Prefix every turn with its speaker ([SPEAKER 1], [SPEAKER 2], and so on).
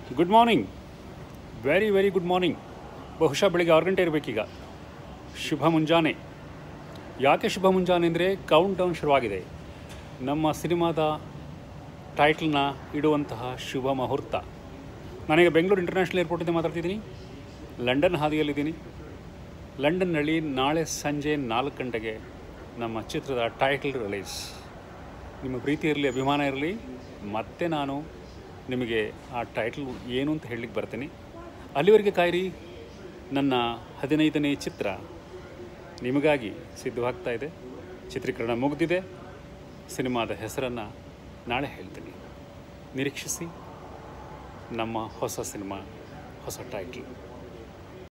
[SPEAKER 1] good morning very very good morning ಬಹುಶಃ ಬೆಳಿಗ್ಗೆ ಆರು ಗಂಟೆ ಇರಬೇಕೀಗ ಶುಭ ಮುಂಜಾನೆ ಯಾಕೆ ಶುಭ ಮುಂಜಾನೆ ಅಂದರೆ ಕೌಂಟ್ ಡೌನ್ ಶುರುವಾಗಿದೆ ನಮ್ಮ ಸಿನಿಮಾದ ಟೈಟ್ಲನ್ನ ಇಡುವಂತಹ ಶುಭ ಮುಹೂರ್ತ ನಾನೀಗ ಬೆಂಗಳೂರು ಇಂಟರ್ನ್ಯಾಷನಲ್ ಏರ್ಪೋರ್ಟಿಂದ ಮಾತಾಡ್ತಿದ್ದೀನಿ ಲಂಡನ್ ಹಾದಿಯಲ್ಲಿದ್ದೀನಿ ಲಂಡನ್ನಲ್ಲಿ ನಾಳೆ ಸಂಜೆ ನಾಲ್ಕು ಗಂಟೆಗೆ ನಮ್ಮ ಚಿತ್ರದ ಟೈಟಲ್ ರಿಲೀಸ್ ನಿಮ್ಮ ಪ್ರೀತಿ ಇರಲಿ ಅಭಿಮಾನ ಇರಲಿ ಮತ್ತೆ ನಾನು ನಿಮಗೆ ಆ ಟೈಟಲ್ ಏನು ಅಂತ ಹೇಳಲಿಕ್ಕೆ ಬರ್ತೀನಿ ಅಲ್ಲಿವರೆಗೆ ಕಾಯಿರಿ ನನ್ನ ಹದಿನೈದನೇ ಚಿತ್ರ ನಿಮಗಾಗಿ ಸಿದ್ಧವಾಗ್ತಾ ಇದೆ ಚಿತ್ರೀಕರಣ ಮುಗಿದಿದೆ ಸಿನಿಮಾದ ಹೆಸರನ್ನು ನಾಳೆ ಹೇಳ್ತೀನಿ ನಿರೀಕ್ಷಿಸಿ ನಮ್ಮ ಹೊಸ ಸಿನಿಮಾ ಹೊಸ ಟೈಟ್ಲ್